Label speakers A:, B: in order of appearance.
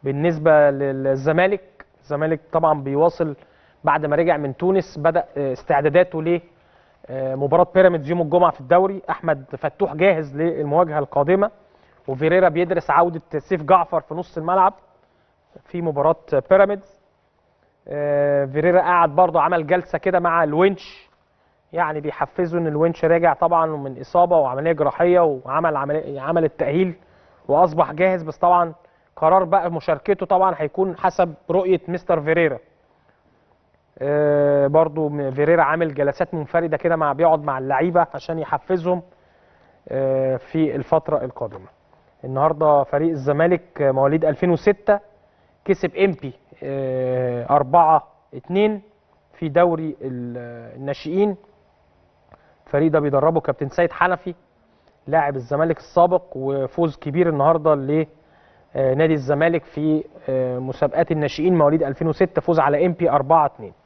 A: بالنسبه للزمالك الزمالك طبعا بيواصل بعد ما رجع من تونس بدا استعداداته ل مباراه بيراميدز يوم الجمعه في الدوري احمد فتوح جاهز للمواجهه القادمه وفيريرا بيدرس عوده سيف جعفر في نص الملعب في مباراه بيراميدز فيريرا قاعد برضه عمل جلسه كده مع الونش يعني بيحفزوا ان الونش راجع طبعا من اصابه وعمليه جراحيه وعمل عمليه عمل التاهيل واصبح جاهز بس طبعا قرار بقى مشاركته طبعا هيكون حسب رؤيه مستر فيريرا آه برضو فيريرا عامل جلسات منفرده كده مع بيقعد مع اللعيبه عشان يحفزهم آه في الفتره القادمه النهارده فريق الزمالك مواليد 2006 كسب امبي آه 4 2 في دوري الناشئين الفريق ده بيدربه كابتن سيد حنفي لاعب الزمالك السابق وفوز كبير النهارده لنادي الزمالك في مسابقات الناشئين مواليد 2006 فوز على ام بي 4 2